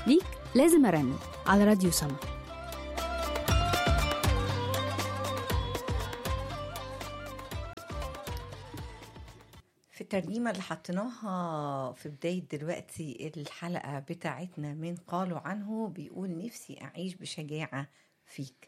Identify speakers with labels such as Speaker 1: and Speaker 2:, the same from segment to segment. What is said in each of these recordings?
Speaker 1: ليك لازم أرنم على راديو سما
Speaker 2: في الترنيمة اللي حطيناها في بداية دلوقتي الحلقة بتاعتنا من قالوا عنه بيقول نفسي أعيش بشجاعة فيك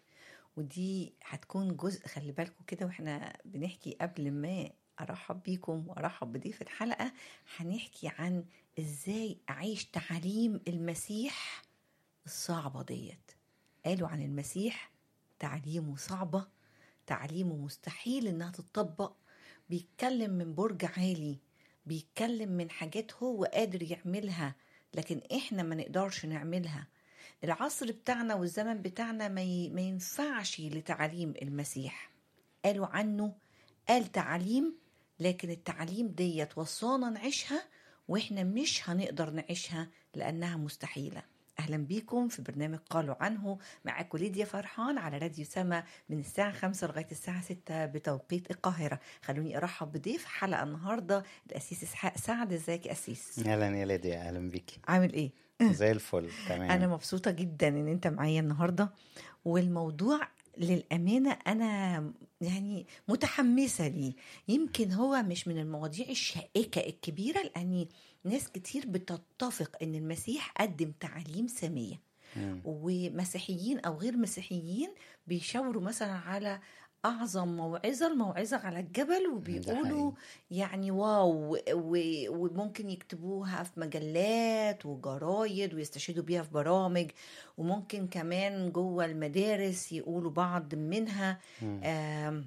Speaker 2: ودي هتكون جزء خلي بالكم كده واحنا بنحكي قبل ما أرحب بيكم وأرحب بضيف الحلقة هنحكي عن إزاي أعيش تعاليم المسيح الصعبة ديت قالوا عن المسيح تعليمه صعبة تعليمه مستحيل إنها تتطبق بيتكلم من برج عالي بيتكلم من حاجات هو قادر يعملها لكن احنا ما نقدرش نعملها العصر بتاعنا والزمن بتاعنا ما, ي... ما ينفعش لتعاليم المسيح قالوا عنه قال تعاليم لكن التعاليم ديت وصانا نعيشها واحنا مش هنقدر نعيشها لانها مستحيله اهلا بيكم في برنامج قالوا عنه معاكم ليديا فرحان على راديو سما من الساعه 5 لغايه الساعه 6 بتوقيت القاهره خلوني ارحب بضيف حلقه النهارده الاسيس اسحاق سعد ازيك يا اسيس
Speaker 3: اهلا يا ليديا اهلا بيكي
Speaker 2: عامل ايه
Speaker 3: زي الفل تمام
Speaker 2: انا مبسوطه جدا ان انت معايا النهارده والموضوع للأمانة أنا يعني متحمسة ليه يمكن هو مش من المواضيع الشائكة الكبيرة لأن ناس كتير بتتفق أن المسيح قدم تعاليم سامية
Speaker 3: مم.
Speaker 2: ومسيحيين أو غير مسيحيين بيشاوروا مثلا على أعظم موعظة الموعظة على الجبل وبيقولوا يعني واو و- وممكن يكتبوها في مجلات وجرايد ويستشهدوا بيها في برامج وممكن كمان جوه المدارس يقولوا بعض منها
Speaker 3: مم.
Speaker 2: آم،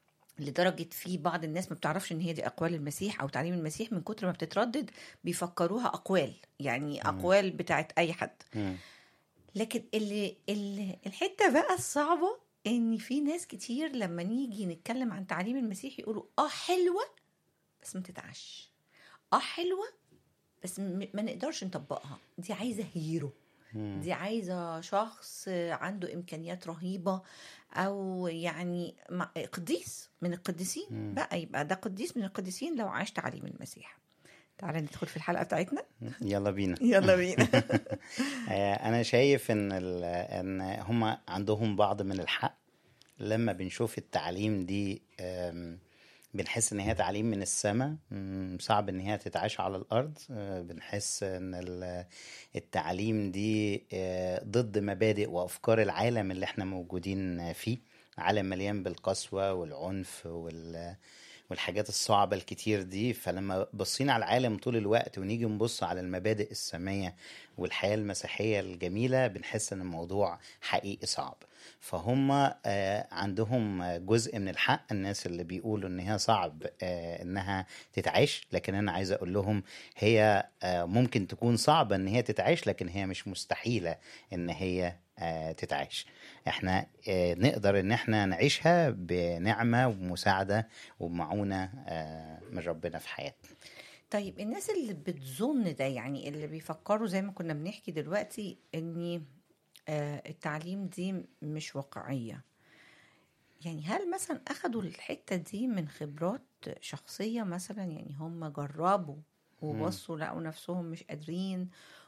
Speaker 2: لدرجة في بعض الناس ما بتعرفش ان هي دي اقوال المسيح او تعليم المسيح من كتر ما بتتردد بيفكروها اقوال يعني اقوال بتاعت اي حد
Speaker 3: مم.
Speaker 2: لكن اللي, اللي الحته بقى الصعبه ان في ناس كتير لما نيجي نتكلم عن تعليم المسيح يقولوا اه حلوه بس ما تتعش اه حلوه بس م- ما نقدرش نطبقها دي عايزه هيرو
Speaker 3: مم.
Speaker 2: دي عايزه شخص عنده امكانيات رهيبه او يعني مع- قديس من القديسين
Speaker 3: مم.
Speaker 2: بقى يبقى ده قديس من القديسين لو عاش تعليم المسيح تعالى ندخل في الحلقه بتاعتنا
Speaker 3: يلا بينا
Speaker 2: يلا بينا
Speaker 3: آه، انا شايف ان ال- ان هم عندهم بعض من الحق لما بنشوف التعليم دي آم، بنحس ان هي تعليم من السماء مم، صعب ان هي تتعاش على الارض آه، بنحس ان ال- التعليم دي آه، ضد مبادئ وافكار العالم اللي احنا موجودين فيه عالم مليان بالقسوة والعنف وال والحاجات الصعبة الكتير دي فلما بصينا على العالم طول الوقت ونيجي نبص على المبادئ السامية والحياة المسيحية الجميلة بنحس ان الموضوع حقيقي صعب فهم آه، عندهم جزء من الحق الناس اللي بيقولوا ان هي صعب آه، انها تتعاش لكن انا عايز اقول لهم هي آه، ممكن تكون صعبة ان هي تتعاش لكن هي مش مستحيلة ان هي آه، تتعاش احنا آه، نقدر ان احنا نعيشها بنعمة ومساعدة ومعونة آه، من ربنا في حياتنا
Speaker 2: طيب الناس اللي بتظن ده يعني اللي بيفكروا زي ما كنا بنحكي دلوقتي ان آه، التعليم دي مش واقعية يعني هل مثلا اخدوا الحتة دي من خبرات شخصية مثلا يعني هم جربوا وبصوا لقوا نفسهم مش قادرين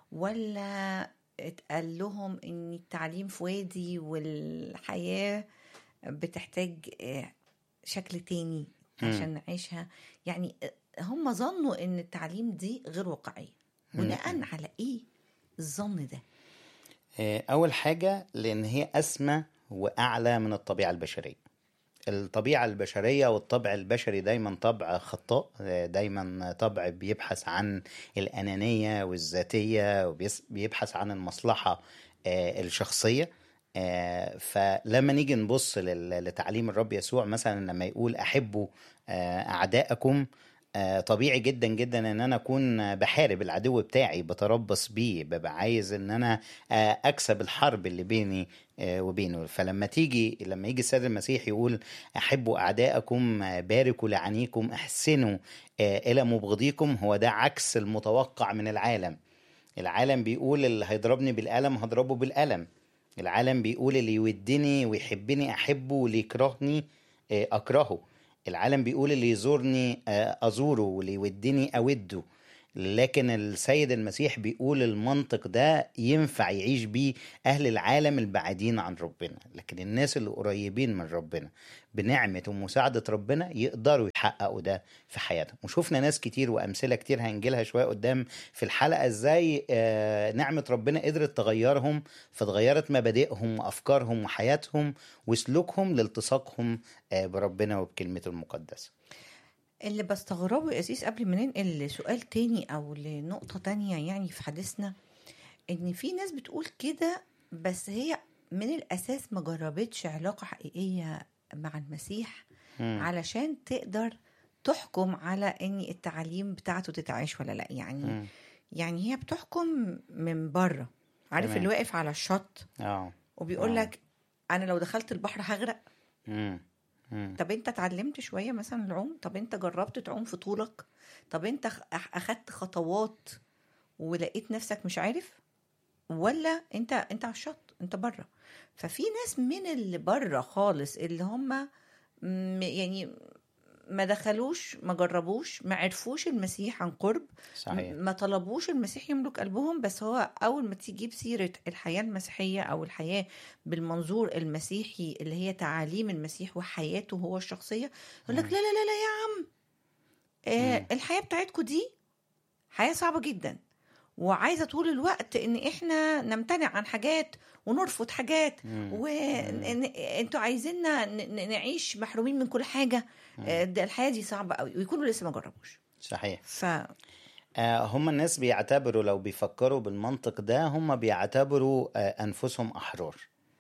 Speaker 2: ولا اتقال لهم ان التعليم في وادي والحياة بتحتاج آه، شكل تاني
Speaker 3: مم.
Speaker 2: عشان نعيشها يعني هم ظنوا ان التعليم دي غير واقعية بناء على ايه الظن ده
Speaker 3: آه، أول حاجة لأن هي أسمى وأعلى من الطبيعة البشرية الطبيعة البشرية والطبع البشري دايما طبع خطاء آه، دايما طبع بيبحث عن الأنانية والذاتية وبيبحث عن المصلحة آه، الشخصية آه، فلما نيجي نبص لل- لتعليم الرب يسوع مثلا لما يقول أحبوا آه، أعداءكم آه، طبيعي جدا جدا ان انا اكون بحارب العدو بتاعي بتربص بيه ببقى عايز ان انا آه، اكسب الحرب اللي بيني آه، وبينه فلما تيجي لما يجي السيد المسيح يقول احبوا اعدائكم آه، باركوا لعنيكم احسنوا آه، الى مبغضيكم هو ده عكس المتوقع من العالم العالم بيقول اللي هيضربني بالقلم هضربه بالقلم العالم بيقول اللي يودني ويحبني احبه واللي يكرهني آه، اكرهه العالم بيقول اللي يزورني آه، ازوره واللي يودني اوده لكن السيد المسيح بيقول المنطق ده ينفع يعيش بيه أهل العالم البعيدين عن ربنا لكن الناس اللي قريبين من ربنا بنعمة ومساعدة ربنا يقدروا يحققوا ده في حياتهم وشوفنا ناس كتير وأمثلة كتير هنجيلها شوية قدام في الحلقة ازاي آه، نعمة ربنا قدرت تغيرهم فتغيرت مبادئهم وأفكارهم وحياتهم وسلوكهم لالتصاقهم آه، بربنا وبكلمته المقدسة
Speaker 2: اللي بستغربه يا أسيس قبل ما ننقل لسؤال تاني أو لنقطة تانية يعني في حديثنا إن في ناس بتقول كده بس هي من الأساس ما جربتش علاقة حقيقية مع المسيح
Speaker 3: مم.
Speaker 2: علشان تقدر تحكم على ان التعاليم بتاعته تتعاش ولا لا يعني
Speaker 3: مم.
Speaker 2: يعني هي بتحكم من بره عارف
Speaker 3: تمام.
Speaker 2: اللي واقف على الشط
Speaker 3: اه
Speaker 2: وبيقول
Speaker 3: آه.
Speaker 2: لك انا لو دخلت البحر هغرق
Speaker 3: مم. مم.
Speaker 2: طب انت اتعلمت شويه مثلا العوم طب انت جربت تعوم في طولك طب انت خ- أخ- اخدت خطوات ولقيت نفسك مش عارف ولا انت انت على الشط انت بره ففي ناس من اللي بره خالص اللي هم م- يعني ما دخلوش ما جربوش ما عرفوش المسيح عن قرب
Speaker 3: صحيح
Speaker 2: م- ما طلبوش المسيح يملك قلبهم بس هو اول ما تيجي سيره الحياه المسيحيه او الحياه بالمنظور المسيحي اللي هي تعاليم المسيح وحياته هو الشخصيه يقول لك لا لا لا لا يا عم آه
Speaker 3: مم.
Speaker 2: الحياه بتاعتكم دي حياه صعبه جدا وعايزه طول الوقت ان احنا نمتنع عن حاجات ونرفض حاجات
Speaker 3: مم.
Speaker 2: وانتوا عايزيننا ن- ن- نعيش محرومين من كل حاجه آه، ده الحياه دي صعبه قوي ويكونوا لسه ما جربوش
Speaker 3: صحيح
Speaker 2: ف
Speaker 3: آه، هم الناس بيعتبروا لو بيفكروا بالمنطق ده هم بيعتبروا آه، أنفسهم أحرار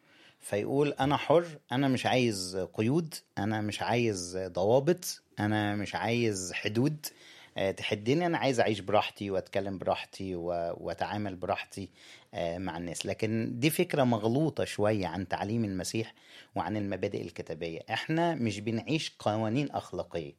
Speaker 3: فيقول أنا حر أنا مش عايز قيود أنا مش عايز ضوابط أنا مش عايز حدود آه، تحدني أنا عايز أعيش براحتي وأتكلم براحتي و- وأتعامل براحتي آه، مع الناس لكن دي فكرة مغلوطة شوية عن تعليم المسيح وعن المبادئ الكتابية احنا مش بنعيش قوانين أخلاقية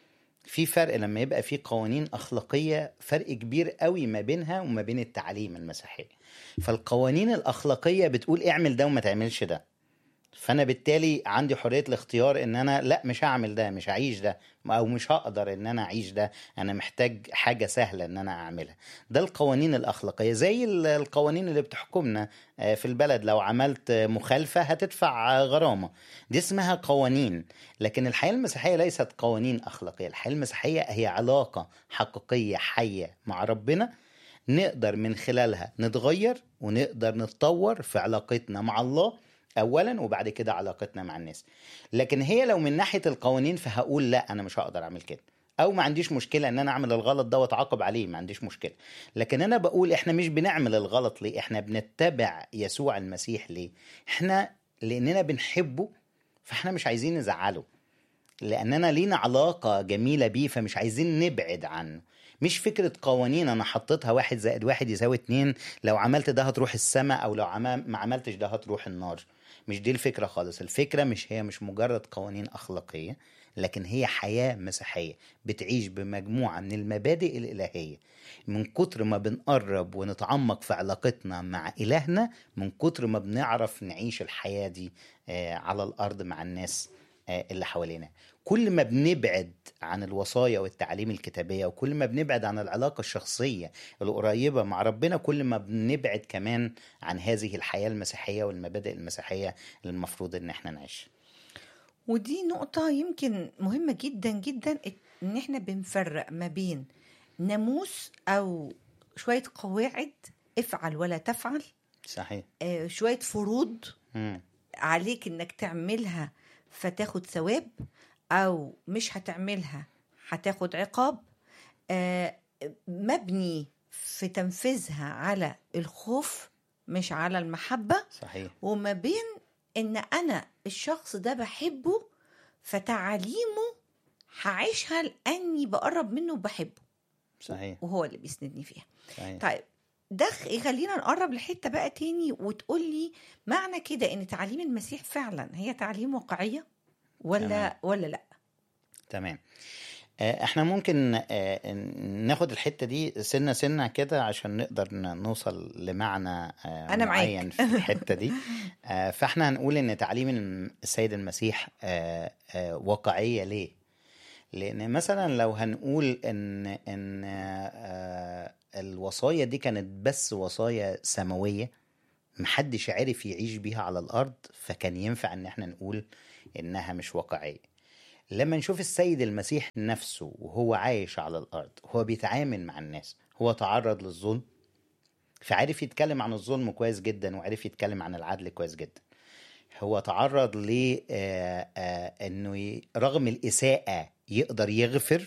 Speaker 3: في فرق لما يبقى في قوانين أخلاقية فرق كبير قوي ما بينها وما بين التعليم المسيحي فالقوانين الأخلاقية بتقول اعمل ده وما تعملش ده فأنا بالتالي عندي حرية الاختيار إن أنا لا مش هعمل ده مش هعيش ده أو مش هقدر إن أنا أعيش ده أنا محتاج حاجة سهلة إن أنا أعملها ده القوانين الأخلاقية زي ال- القوانين اللي بتحكمنا آه، في البلد لو عملت مخالفة هتدفع آه، غرامة دي اسمها قوانين لكن الحياة المسيحية ليست قوانين أخلاقية الحياة المسيحية هي علاقة حقيقية حية مع ربنا نقدر من خلالها نتغير ونقدر نتطور في علاقتنا مع الله اولا وبعد كده علاقتنا مع الناس لكن هي لو من ناحيه القوانين فهقول لا انا مش هقدر اعمل كده او ما عنديش مشكله ان انا اعمل الغلط ده واتعاقب عليه ما عنديش مشكله لكن انا بقول احنا مش بنعمل الغلط ليه احنا بنتبع يسوع المسيح ليه احنا لاننا بنحبه فاحنا مش عايزين نزعله لاننا لينا علاقه جميله بيه فمش عايزين نبعد عنه مش فكرة قوانين أنا حطيتها واحد زائد واحد يساوي اتنين لو عملت ده هتروح السماء أو لو عمل ما عملتش ده هتروح النار مش دي الفكرة خالص الفكرة مش هي مش مجرد قوانين أخلاقية لكن هي حياة مسيحية بتعيش بمجموعة من المبادئ الإلهية من كتر ما بنقرب ونتعمق في علاقتنا مع إلهنا من كتر ما بنعرف نعيش الحياة دي آه، على الأرض مع الناس آه، اللي حوالينا كل ما بنبعد عن الوصايا والتعاليم الكتابية وكل ما بنبعد عن العلاقة الشخصية القريبة مع ربنا كل ما بنبعد كمان عن هذه الحياة المسيحية والمبادئ المسيحية اللي المفروض ان احنا نعيش
Speaker 2: ودي نقطة يمكن مهمة جدا جدا ان احنا بنفرق ما بين ناموس او شوية قواعد افعل ولا تفعل
Speaker 3: صحيح
Speaker 2: آه، شوية فروض
Speaker 3: مم.
Speaker 2: عليك انك تعملها فتاخد ثواب او مش هتعملها هتاخد عقاب آه، مبني في تنفيذها على الخوف مش على المحبة
Speaker 3: صحيح
Speaker 2: وما بين ان انا الشخص ده بحبه فتعاليمه هعيشها لاني بقرب منه وبحبه
Speaker 3: صحيح
Speaker 2: وهو اللي بيسندني فيها
Speaker 3: صحيح
Speaker 2: طيب ده خ- يخلينا نقرب لحته بقى تاني وتقول لي معنى كده ان تعاليم المسيح فعلا هي تعاليم واقعيه ولا
Speaker 3: تمام.
Speaker 2: ولا لا
Speaker 3: تمام آه، احنا ممكن آه، ناخد الحتة دي سنة سنة كده عشان نقدر ن- نوصل لمعنى آه،
Speaker 2: أنا معاك.
Speaker 3: معين في الحتة دي آه، فاحنا هنقول ان تعليم الم- السيد المسيح آه، آه، واقعية ليه لان مثلا لو هنقول ان ان آه، الوصايا دي كانت بس وصايا سماويه محدش عرف يعيش بيها على الارض فكان ينفع ان احنا نقول انها مش واقعيه لما نشوف السيد المسيح نفسه وهو عايش على الارض هو بيتعامل مع الناس هو تعرض للظلم فعرف يتكلم عن الظلم كويس جدا وعرف يتكلم عن العدل كويس جدا هو تعرض ل آه، آه، انه ي- رغم الاساءه يقدر يغفر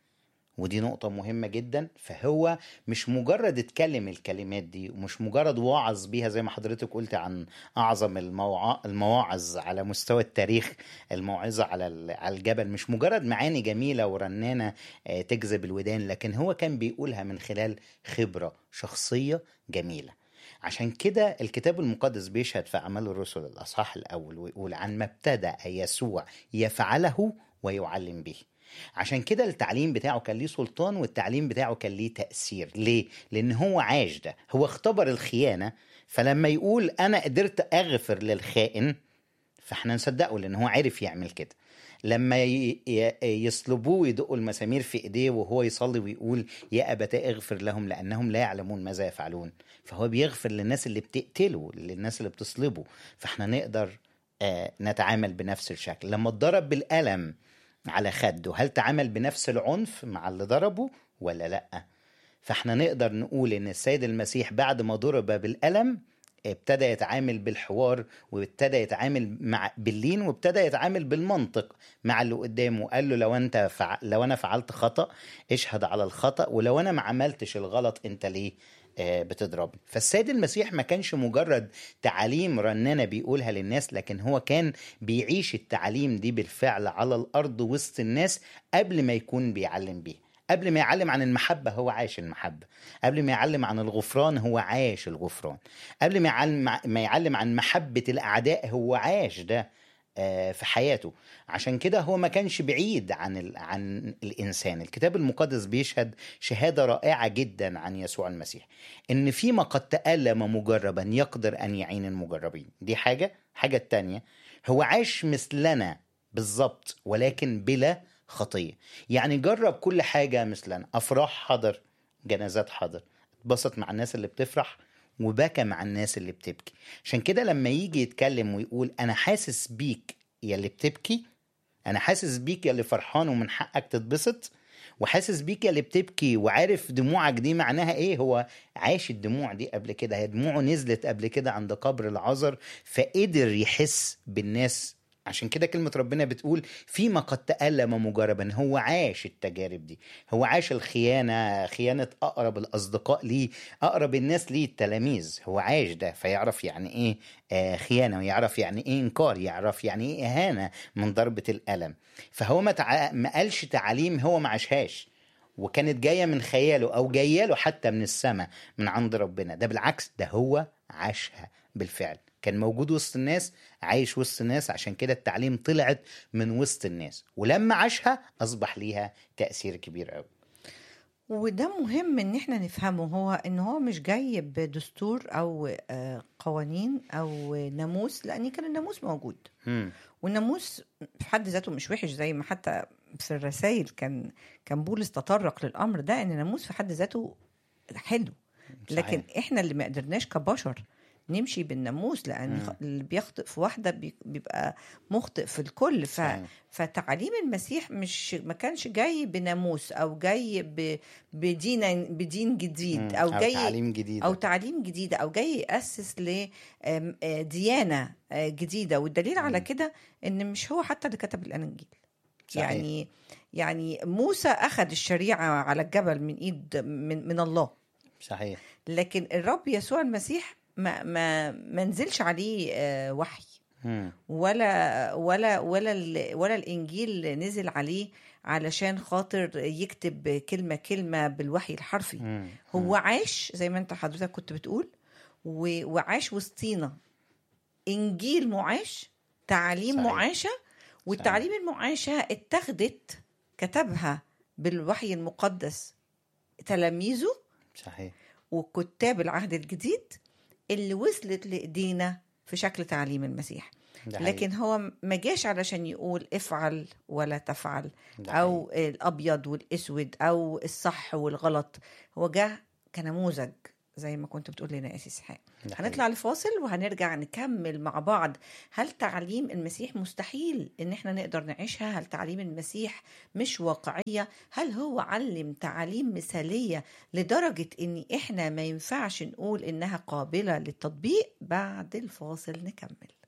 Speaker 3: ودي نقطة مهمة جدا فهو مش مجرد اتكلم الكلمات دي ومش مجرد وعظ بيها زي ما حضرتك قلت عن أعظم الموع... المواعظ على مستوى التاريخ الموعظة على ال- على الجبل مش مجرد معاني جميلة ورنانة آه، تجذب الودان لكن هو كان بيقولها من خلال خبرة شخصية جميلة عشان كده الكتاب المقدس بيشهد في أعمال الرسل الأصحاح الأول ويقول عن ما ابتدأ يسوع يفعله ويعلم به عشان كده التعليم بتاعه كان ليه سلطان والتعليم بتاعه كان ليه تأثير ليه؟ لأن هو عاش ده هو اختبر الخيانة فلما يقول أنا قدرت أغفر للخائن فاحنا نصدقه لأن هو عرف يعمل كده لما ي- ي- يصلبوه ويدقوا المسامير في ايديه وهو يصلي ويقول يا ابتاه اغفر لهم لانهم لا يعلمون ماذا يفعلون فهو بيغفر للناس اللي بتقتله للناس اللي بتصلبه فاحنا نقدر آه، نتعامل بنفس الشكل لما اتضرب بالقلم على خده هل تعامل بنفس العنف مع اللي ضربه ولا لا فاحنا نقدر نقول ان السيد المسيح بعد ما ضرب بالقلم ابتدى يتعامل بالحوار وابتدى يتعامل مع باللين وابتدى يتعامل بالمنطق مع اللي قدامه قال له لو انت فع... لو انا فعلت خطأ اشهد على الخطأ ولو انا ما عملتش الغلط انت ليه آه، بتضربني فالسيد المسيح ما كانش مجرد تعاليم رنانة بيقولها للناس لكن هو كان بيعيش التعاليم دي بالفعل على الأرض وسط الناس قبل ما يكون بيعلم بيها قبل ما يعلم عن المحبة هو عاش المحبة قبل ما يعلم عن الغفران هو عاش الغفران قبل ما يعلم, ما يعلم عن محبة الأعداء هو عاش ده آه، في حياته عشان كده هو ما كانش بعيد عن ال... عن الانسان الكتاب المقدس بيشهد شهاده رائعه جدا عن يسوع المسيح ان فيما قد تالم مجربا يقدر ان يعين المجربين دي حاجه حاجه التانية هو عاش مثلنا بالظبط ولكن بلا خطيه يعني جرب كل حاجه مثلنا افراح حضر جنازات حضر اتبسط مع الناس اللي بتفرح وبكى مع الناس اللي بتبكي عشان كده لما يجي يتكلم ويقول انا حاسس بيك يا اللي بتبكي انا حاسس بيك يا اللي فرحان ومن حقك تتبسط وحاسس بيك يا اللي بتبكي وعارف دموعك دي معناها ايه هو عاش الدموع دي قبل كده هي دموعه نزلت قبل كده عند قبر العذر فقدر يحس بالناس عشان كده كلمة ربنا بتقول فيما قد تألم مجربا هو عاش التجارب دي هو عاش الخيانة خيانة أقرب الأصدقاء ليه أقرب الناس ليه التلاميذ هو عاش ده فيعرف يعني إيه آه خيانة ويعرف يعني إيه إنكار يعرف يعني إيه إهانة من ضربة الألم فهو ما, تع... ما قالش تعاليم هو ما عاشهاش وكانت جاية من خياله أو جاية له حتى من السماء من عند ربنا ده بالعكس ده هو عاشها بالفعل كان موجود وسط الناس عايش وسط الناس عشان كده التعليم طلعت من وسط الناس ولما عاشها أصبح ليها تأثير كبير قوي
Speaker 2: وده مهم ان احنا نفهمه هو ان هو مش جاي بدستور او آه، قوانين او ناموس لان كان الناموس موجود
Speaker 3: مم.
Speaker 2: والناموس في حد ذاته مش وحش زي ما حتى في الرسائل كان كان بولس تطرق للامر ده ان الناموس في حد ذاته حلو لكن
Speaker 3: صحيح.
Speaker 2: احنا اللي ما قدرناش كبشر نمشي بالناموس لان
Speaker 3: مم.
Speaker 2: اللي بيخطئ في واحده بي- بيبقى مخطئ في الكل ف...
Speaker 3: صحيح.
Speaker 2: فتعليم المسيح مش ما كانش جاي بناموس او جاي ب... بدين بدين جديد
Speaker 3: مم.
Speaker 2: او جاي
Speaker 3: تعليم جديد
Speaker 2: او تعليم جديده او جاي ياسس لديانه جديده والدليل على
Speaker 3: مم.
Speaker 2: كده ان مش هو حتى اللي كتب الانجيل
Speaker 3: صحيح.
Speaker 2: يعني يعني موسى اخذ الشريعه على الجبل من ايد من, من الله
Speaker 3: صحيح
Speaker 2: لكن الرب يسوع المسيح ما ما ما نزلش عليه آه، وحي
Speaker 3: مم.
Speaker 2: ولا ولا ولا ال- ولا الانجيل نزل عليه علشان خاطر يكتب كلمه كلمه بالوحي الحرفي
Speaker 3: مم.
Speaker 2: هو عاش زي ما انت حضرتك كنت بتقول و- وعاش وسطينا انجيل معاش تعاليم
Speaker 3: صحيح.
Speaker 2: معاشه والتعاليم المعاشه اتخذت كتبها بالوحي المقدس تلاميذه
Speaker 3: صحيح
Speaker 2: وكتاب العهد الجديد اللي وصلت لايدينا في شكل تعليم المسيح
Speaker 3: ده حقيقي.
Speaker 2: لكن هو ما جاش علشان يقول افعل ولا تفعل
Speaker 3: ده
Speaker 2: او الابيض والاسود او الصح والغلط هو جه كنموذج زي ما كنت بتقول لنا يا اسيس اسحاق
Speaker 3: ده حقيقي.
Speaker 2: هنطلع لفاصل وهنرجع نكمل مع بعض هل تعليم المسيح مستحيل ان احنا نقدر نعيشها هل تعليم المسيح مش واقعية هل هو علم تعاليم مثالية لدرجة ان احنا ما ينفعش نقول انها قابلة للتطبيق بعد الفاصل نكمل